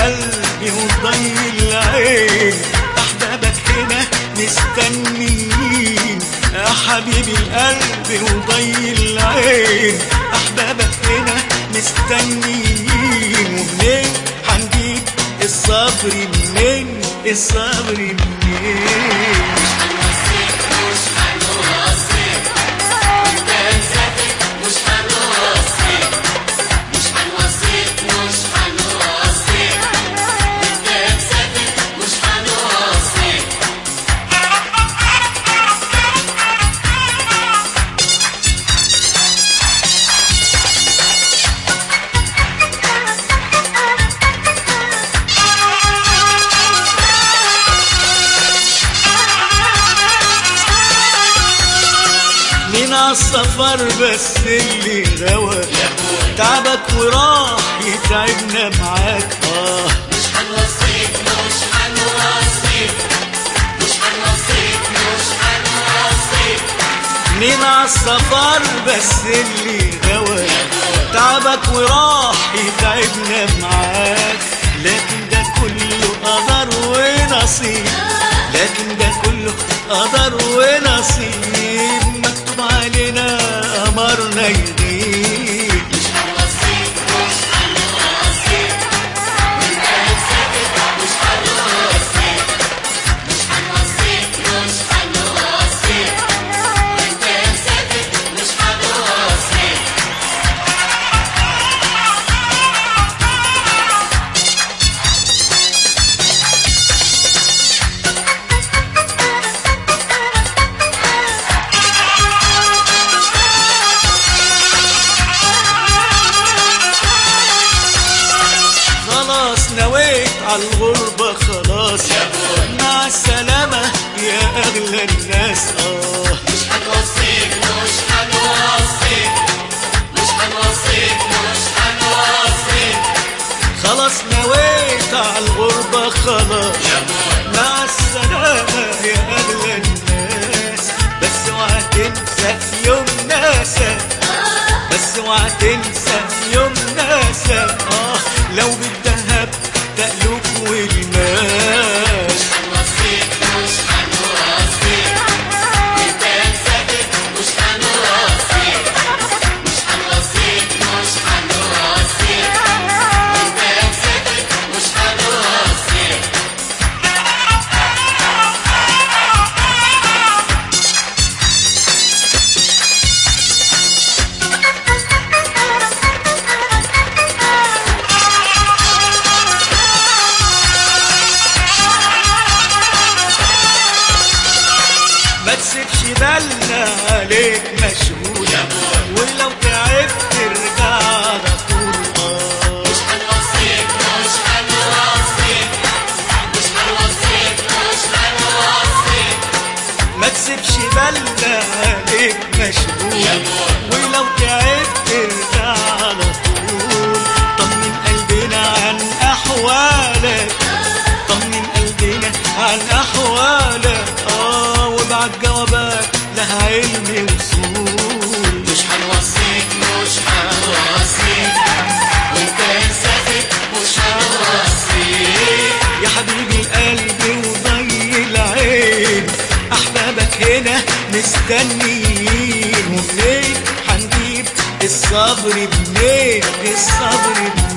القلب وضي العين احبابك هنا مستنيين يا حبيبي القلب وضي العين احبابك هنا مستنيين ومنين هنجيب الصبر منين الصبر منين هنوصيك مش هنوصيك وانت مسافر مش هنوصيك مش هنوصيك مش هنوصيك وانت مسافر مش هنوصيك من عالسفر بس اللي غوى تعبك وراح يتعبنا معاك اه مش هنوصيك مش هنوصيك مش هنوصيك مش هنوصيك من عالسفر بس اللي غوى تعبك وراح يتعبنا معاك لكن ده كله قدر ونصيب لكن ده كله قدر ونصيب مكتوب علينا أمرنا يغيب مش هنوصيك مش هنوصيك وانت مسافر مش هنوصيك مش هنوصيك مش هنوصيك وانت مسافر مش هنوصيك خلاص نويت عالغربة خلاص مع السلامة يا أغلى الناس آه مش هنوصيك مش هنوصيك مش هنوصيك مش هنوصيك خلاص نويت عالغربة خلاص مع السلامة يا أغلى الناس بس اوعى تنسى يوم ناسك بس اوعى تنسى يوم ناسك آه لو بالذهب تقلب والماس هنوصيك مش هنوصيك وانت مسافر مش هنوصيك مش هنوصيك مش هنوصيك وانت مسافر مش هنوصيك ما تسيبش بالنا عليك مشغول ولو تعبت ترجع على طول آه. مش هنوصيك مش هنوصيك مش هنوصيك مش هنوصيك ما تسيبش بالنا عليك مشغول ولو تعبت ترجع على طول طمن قلبنا عن احوالك طمن قلبنا عن احوالك اه وابعت جوابات لها علم وصول مش هنوصيك مش هنوصيك وانت مسافر مش هنوصيك يا حبيبي القلب وضي العين احبابك هنا مستنيين ومنين هنجيب الصبر منين الصبر منين